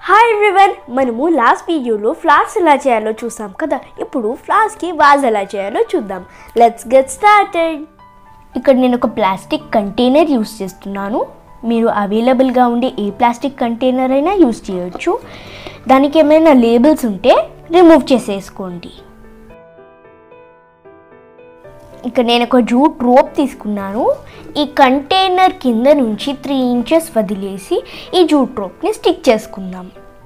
hi everyone మనము last వీడియోలో flowers ఎలా చేయాలో చూసాం కదా ఇప్పుడు ఫ్లవర్స్కి వాజ్ ఎలా చేయాలో చూద్దాం లెట్స్ గెట్ స్టార్టెడ్ ఇక్కడ నేను ఒక ప్లాస్టిక్ కంటైనర్ యూస్ చేస్తున్నాను మీరు అవైలబుల్గా ఉండే ఏ ప్లాస్టిక్ కంటైనర్ అయినా యూస్ చేయొచ్చు దానికి ఏమైనా లేబుల్స్ ఉంటే రిమూవ్ చేసేసుకోండి ఇక్కడ నేను ఒక జూట్ రోప్ తీసుకున్నాను ఈ కంటైనర్ కింద నుంచి త్రీ ఇంచెస్ వదిలేసి ఈ జూట్ రోప్ని స్టిక్ చేసుకుందాం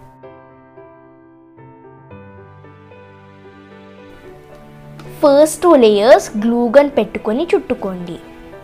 ఫస్ట్ టూ లేయర్స్ గ్లూగన్ పెట్టుకొని చుట్టుకోండి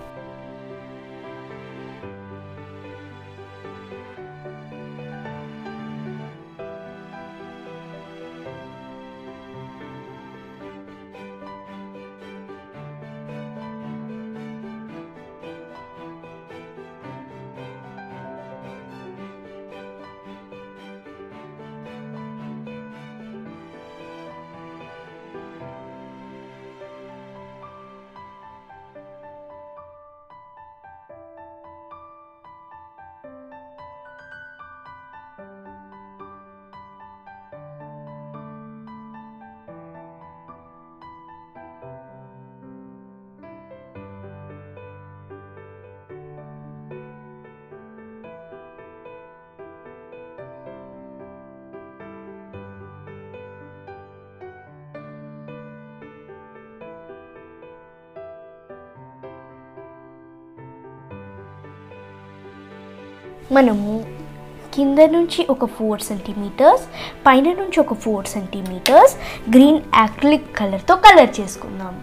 మనము కింద నుంచి ఒక ఫోర్ సెంటీమీటర్స్ పైన నుంచి ఒక ఫోర్ సెంటీమీటర్స్ గ్రీన్ యాక్రిలిక్ కలర్తో కలర్ చేసుకుందాం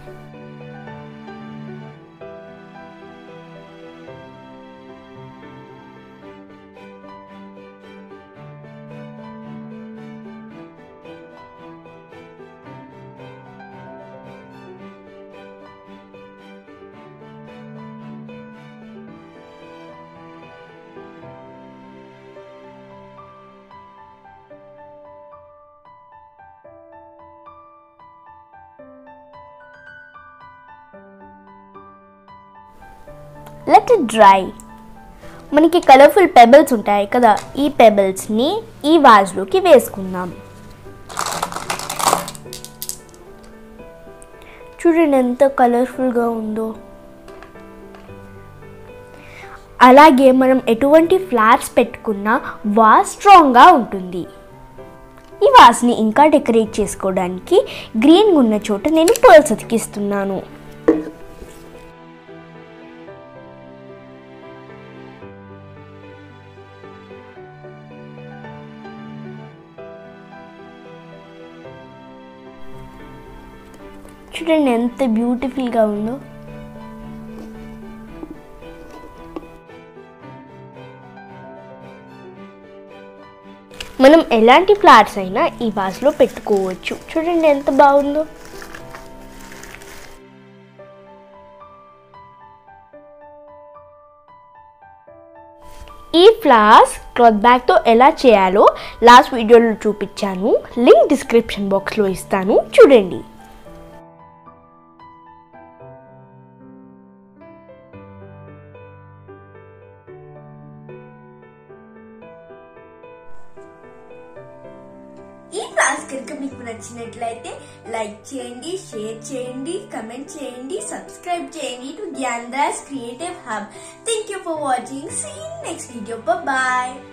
లెట్ ఇట్ డ్రై మనకి కలర్ఫుల్ పెబల్స్ ఉంటాయి కదా ఈ పెబల్స్ని ఈ వాజ్లోకి వేసుకుందాం చూడండి ఎంత కలర్ఫుల్గా ఉందో అలాగే మనం ఎటువంటి ఫ్లవర్స్ పెట్టుకున్నా వాజ్ స్ట్రాంగ్గా ఉంటుంది ఈ వాజ్ని ఇంకా డెకరేట్ చేసుకోవడానికి గ్రీన్ ఉన్న చోట నేను పర్ల్స్ అతికిస్తున్నాను చూడండి ఎంత బ్యూటిఫుల్గా ఉందో మనం ఎలాంటి ఫ్లవర్స్ అయినా ఈ వాజ్లో పెట్టుకోవచ్చు చూడండి ఎంత బాగుందో ఈ ఫ్లవర్స్ క్లాత్ బ్యాగ్తో ఎలా చేయాలో లాస్ట్ వీడియోలో చూపించాను లింక్ డిస్క్రిప్షన్ బాక్స్లో ఇస్తాను చూడండి ఈ క్లాస్ కనుక మీకు నచ్చినట్లయితే లైక్ చేయండి షేర్ చేయండి కమెంట్ చేయండి సబ్స్క్రైబ్ చేయండి to Gyan Das creative hub thank you for watching see next video bye